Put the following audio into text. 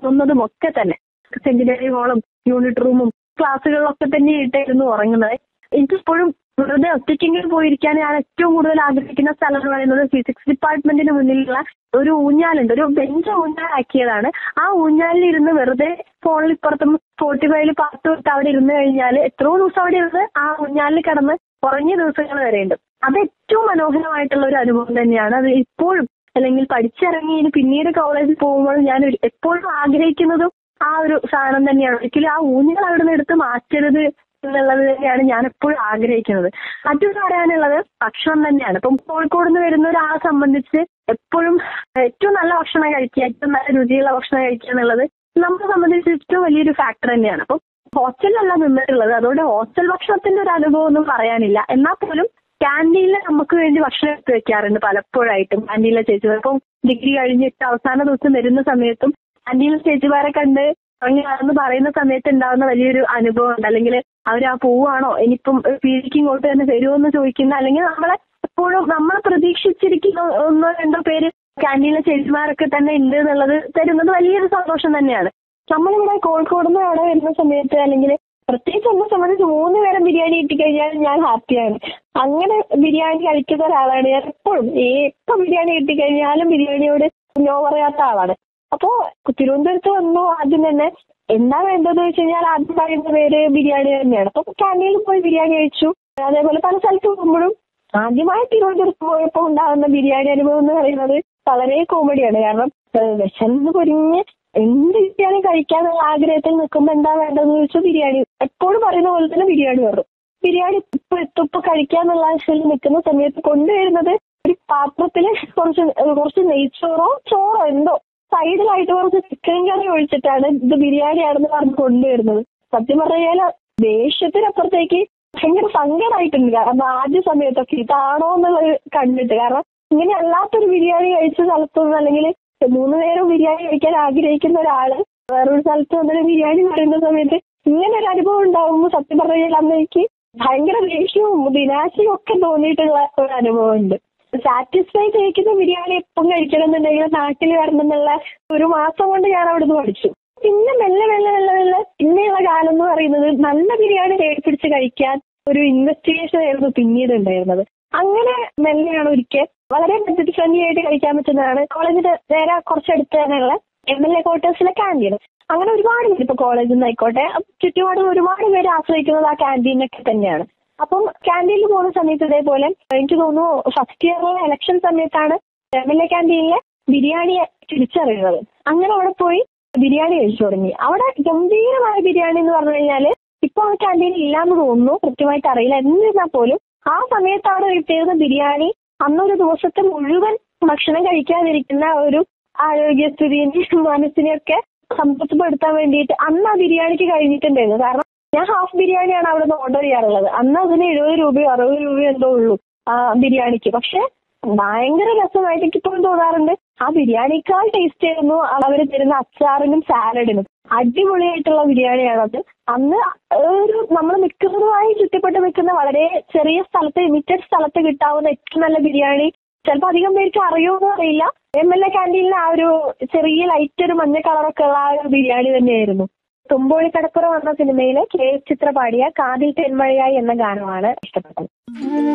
ഉറങ്ങുന്നതും ഒക്കെ തന്നെ സെമിനാരി ഹാളും യൂണിറ്റ് റൂമും ക്ലാസ്സുകളിലൊക്കെ തന്നെ ഇട്ടായിരുന്നു ഉറങ്ങുന്നത് എനിക്കിപ്പോഴും വെറുതെ ഒറ്റയ്ക്കെങ്കിലും പോയിരിക്കാൻ ഞാൻ ഏറ്റവും കൂടുതൽ ആഗ്രഹിക്കുന്ന സ്ഥലം എന്ന് പറയുന്നത് ഫിസിക്സ് ഡിപ്പാർട്ട്മെന്റിന് മുന്നിലുള്ള ഒരു ഊഞ്ഞാലുണ്ട് ഒരു ബെഞ്ച് ഊഞ്ഞാലാക്കിയതാണ് ആ ഊഞ്ഞാലിൽ ഇരുന്ന് വെറുതെ ഫോണിൽ ഇപ്പുറത്തും സ്പോട്ടിഫൈയിൽ പാട്ട് വിട്ട് അവിടെ ഇരുന്ന് കഴിഞ്ഞാൽ എത്രയോ ദിവസം അവിടെ ഇരുന്ന് ആ ഊഞ്ഞാലിൽ കിടന്ന് ഉറങ്ങിയ ദിവസങ്ങൾ വരെയുണ്ട് അത് ഏറ്റവും മനോഹരമായിട്ടുള്ള ഒരു അനുഭവം തന്നെയാണ് അത് ഇപ്പോഴും അല്ലെങ്കിൽ പഠിച്ചിറങ്ങി ഇനി പിന്നീട് കോളേജിൽ പോകുമ്പോൾ ഞാൻ ഒരു- എപ്പോഴും ആഗ്രഹിക്കുന്നതും ആ ഒരു സാധനം തന്നെയാണ് ഒരിക്കലും ആ ഊഞ്ഞാൽ അവിടെ നിന്ന് എടുത്ത് മാറ്റരുത് എന്നുള്ളത് തന്നെയാണ് ഞാൻ എപ്പോഴും ആഗ്രഹിക്കുന്നത് മറ്റൊരു പറയാനുള്ളത് ഭക്ഷണം തന്നെയാണ് ഇപ്പം കോഴിക്കോട് നിന്ന് വരുന്ന ഒരാളെ സംബന്ധിച്ച് എപ്പോഴും ഏറ്റവും നല്ല ഭക്ഷണം കഴിക്കുക ഏറ്റവും നല്ല രുചിയുള്ള ഭക്ഷണം കഴിക്കുക എന്നുള്ളത് നമ്മളെ സംബന്ധിച്ച് ഏറ്റവും വലിയൊരു ഫാക്ടർ തന്നെയാണ് അപ്പം ഹോസ്റ്റലിലല്ല നിന്നിട്ടുള്ളത് അതുകൊണ്ട് ഹോസ്റ്റൽ ഭക്ഷണത്തിന്റെ ഒരു അനുഭവം ഒന്നും പറയാനില്ല എന്നാൽ പോലും ക്യാൻറ്റീനിൽ നമുക്ക് വേണ്ടി ഭക്ഷണം എടുത്ത് വെക്കാറുണ്ട് പലപ്പോഴായിട്ടും ക്യാൻറ്റീനിലെ ചേച്ചിമാർ ഇപ്പം ഡിഗ്രി കഴിഞ്ഞിട്ട് അവസാന ദിവസം വരുന്ന സമയത്തും ക്യാൻറ്റീനിലെ ചേച്ചിമാരെ കണ്ട് അങ്ങനെയാണെന്ന് പറയുന്ന സമയത്ത് ഉണ്ടാകുന്ന വലിയൊരു അനുഭവം ഉണ്ട് അല്ലെങ്കിൽ അവർ ആ പോവാണോ ഇനിയിപ്പം പീരിക്ക് ഇങ്ങോട്ട് തന്നെ വരുമോ എന്ന് ചോദിക്കുന്ന അല്ലെങ്കിൽ നമ്മളെ എപ്പോഴും നമ്മളെ പ്രതീക്ഷിച്ചിരിക്കുന്ന ഒന്നോ രണ്ടോ പേര് ക്യാൻറ്റീനിലെ ചേച്ചിമാരൊക്കെ തന്നെ ഉണ്ട് എന്നുള്ളത് തരുന്നത് വലിയൊരു സന്തോഷം തന്നെയാണ് നമ്മളിവിടെ കോഴിക്കോട് നിന്ന് അവിടെ വരുന്ന സമയത്ത് അല്ലെങ്കിൽ പ്രത്യേകിച്ച് എന്നെ സംബന്ധിച്ച് മൂന്ന് നേരം ബിരിയാണി കിട്ടിക്കഴിഞ്ഞാൽ ഞാൻ ഹാപ്പിയാണ് അങ്ങനെ ബിരിയാണി കഴിക്കുന്ന ഒരാളാണ് ഞാൻ എപ്പോഴും എപ്പം ബിരിയാണി കിട്ടിക്കഴിഞ്ഞാലും ബിരിയാണിയോട് നോ പറയാത്ത ആളാണ് അപ്പോ തിരുവനന്തപുരത്ത് വന്നു ആദ്യം തന്നെ എന്താ വേണ്ടതെന്ന് വെച്ച് കഴിഞ്ഞാൽ ആദ്യം പറയുന്ന പേര് ബിരിയാണി തന്നെയാണ് അപ്പൊ ക്യാൻറ്റീനിൽ പോയി ബിരിയാണി കഴിച്ചു അതേപോലെ പല സ്ഥലത്ത് പോകുമ്പോഴും ആദ്യമായി തിരുവനന്തപുരത്ത് പോയപ്പോൾ ഉണ്ടാകുന്ന ബിരിയാണി അനുഭവം എന്ന് പറയുന്നത് വളരെ കോമഡിയാണ് കാരണം ഏഹ് വിശന്ന് പൊരിഞ്ഞ് എന്ത് ബിരിയാണി കഴിക്കാന്നുള്ള ആഗ്രഹത്തിൽ നിൽക്കുമ്പോൾ എന്താ വേണ്ടതെന്ന് ചോദിച്ചാൽ ബിരിയാണി എപ്പോഴും പറയുന്ന പോലെ തന്നെ ബിരിയാണി പറഞ്ഞു ബിരിയാണി ഇപ്പൊ എത്തും ഇപ്പൊ കഴിക്കാന്നുള്ള ആവശ്യത്തിൽ നിൽക്കുന്ന സമയത്ത് കൊണ്ടുവരുന്നത് ഒരു പാത്രത്തില് കുറച്ച് കുറച്ച് നെയ്ച്ചോറോ ചോറോ എന്തോ സൈഡിലായിട്ട് കുറച്ച് ചിക്കൻ കറി ഒഴിച്ചിട്ടാണ് ഇത് ബിരിയാണിയാണെന്ന് പറഞ്ഞ് കൊണ്ടുവരുന്നത് സത്യം പറഞ്ഞാൽ ദേഷ്യത്തിനപ്പുറത്തേക്ക് ഭയങ്കര സങ്കടമായിട്ടുണ്ട് കാരണം ആദ്യ സമയത്തൊക്കെ ഇതാണോ എന്നുള്ളത് കണ്ടിട്ട് കാരണം ഇങ്ങനെ അല്ലാത്തൊരു ബിരിയാണി കഴിച്ച സ്ഥലത്തൊന്നും അല്ലെങ്കിൽ മൂന്ന് നേരം ബിരിയാണി കഴിക്കാൻ ആഗ്രഹിക്കുന്ന ഒരാള് വേറൊരു സ്ഥലത്ത് വന്നൊരു ബിരിയാണി പറയുന്ന സമയത്ത് ഇങ്ങനെ ഒരു അനുഭവം ഉണ്ടാവുമ്പോൾ സത്യം പറഞ്ഞാൽ അന്ന് എനിക്ക് ഭയങ്കര ദേഷ്യവും നിരാശയും ഒക്കെ തോന്നിയിട്ടുള്ള ഒരു അനുഭവമുണ്ട് സാറ്റിസ്ഫൈ കഴിക്കുന്ന ബിരിയാണി എപ്പം കഴിക്കണം എന്നുണ്ടെങ്കിൽ നാട്ടിൽ വരണം എന്നുള്ള ഒരു മാസം കൊണ്ട് ഞാൻ അവിടുന്ന് പഠിച്ചു പിന്നെ മെല്ലെ മെല്ലെ മെല്ലെ മെല്ലെ പിന്നെയുള്ള കാലം എന്ന് പറയുന്നത് നല്ല ബിരിയാണി തേടിപ്പിടിച്ച് കഴിക്കാൻ ഒരു ഇൻവെസ്റ്റിഗേഷൻ ആയിരുന്നു പിന്നീട് ഉണ്ടായിരുന്നത് അങ്ങനെ മെല്ലെയാണ് ഒരിക്കൽ വളരെ ബഡ്ജറ്റ് ഫ്രണ്ട്ലി ആയിട്ട് കഴിക്കാൻ പറ്റുന്നതാണ് കോളേജിന്റെ നേരെ കുറച്ചടുത്ത് തന്നെയുള്ള എം എൽ എ ക്വാർട്ടേഴ്സിലെ ക്യാൻറ്റീൻ അങ്ങനെ ഒരുപാട് പേര് ഇപ്പൊ കോളേജിൽ നിന്ന് ആയിക്കോട്ടെ ചുറ്റുപാടും ഒരുപാട് പേര് ആശ്രയിക്കുന്നത് ആ ക്യാൻറ്റീനൊക്കെ തന്നെയാണ് അപ്പം ക്യാൻറ്റീനിൽ പോകുന്ന സമയത്ത് ഇതേപോലെ എനിക്ക് തോന്നുന്നു ഫസ്റ്റ് ഇയറിലെ ഇലക്ഷൻ സമയത്താണ് എം എൽ എ ക്യാൻറ്റീനിലെ ബിരിയാണി തിരിച്ചറിയുന്നത് അങ്ങനെ അവിടെ പോയി ബിരിയാണി കഴിച്ചു തുടങ്ങി അവിടെ ഗംഭീരമായ ബിരിയാണി എന്ന് പറഞ്ഞു കഴിഞ്ഞാല് ഇപ്പൊ ആ ക്യാൻറ്റീനിൽ ഇല്ലാന്ന് തോന്നുന്നു കൃത്യമായിട്ട് അറിയില്ല എന്നിരുന്നാൽ പോലും ആ സമയത്ത് അവിടെ കിട്ടിയിരുന്ന ബിരിയാണി അന്നൊരു ദിവസത്തെ മുഴുവൻ ഭക്ഷണം കഴിക്കാതിരിക്കുന്ന ഒരു ആരോഗ്യസ്ഥിതിയും മനസ്സിനെയൊക്കെ സംതൃപ്തിപ്പെടുത്താൻ വേണ്ടിയിട്ട് അന്ന് ആ ബിരിയാണിക്ക് കഴിഞ്ഞിട്ടുണ്ടായിരുന്നു കാരണം ഞാൻ ഹാഫ് ബിരിയാണിയാണ് അവിടെ നിന്ന് ഓർഡർ ചെയ്യാറുള്ളത് അന്ന് അതിന് എഴുപത് രൂപയോ അറുപത് രൂപയോ എന്തോ ഉള്ളൂ ആ ബിരിയാണിക്ക് പക്ഷെ ഭയങ്കര രസമായിട്ട് എനിക്കിപ്പോഴും തോന്നാറുണ്ട് ആ ബിരിയാണിക്കാൾ ടേസ്റ്റ് ആയിരുന്നു അവർ തരുന്ന അച്ചാറിനും സാലഡിനും അടിപൊളിയായിട്ടുള്ള ബിരിയാണിയാണത് അന്ന് ഒരു നമ്മൾ നിൽക്കുന്നതുമായി ചുറ്റപ്പെട്ട് നിൽക്കുന്ന വളരെ ചെറിയ സ്ഥലത്ത് ലിമിറ്റഡ് സ്ഥലത്ത് കിട്ടാവുന്ന ഏറ്റവും നല്ല ബിരിയാണി ചിലപ്പോൾ അധികം പേർക്ക് അറിയുമെന്ന് അറിയില്ല എം എൽ എ ക്യാൻറ്റീനിൽ ആ ഒരു ചെറിയ ലൈറ്റ് ഒരു മഞ്ഞ കളറൊക്കെ ഉള്ള ആ ഒരു ബിരിയാണി തന്നെയായിരുന്നു തുമ്പോളി കടപ്പുറം എന്ന സിനിമയിലെ കെ എസ് ചിത്ര പാടിയ കാതിൽ തെന്മഴയായി എന്ന ഗാനമാണ് ഇഷ്ടപ്പെട്ടത്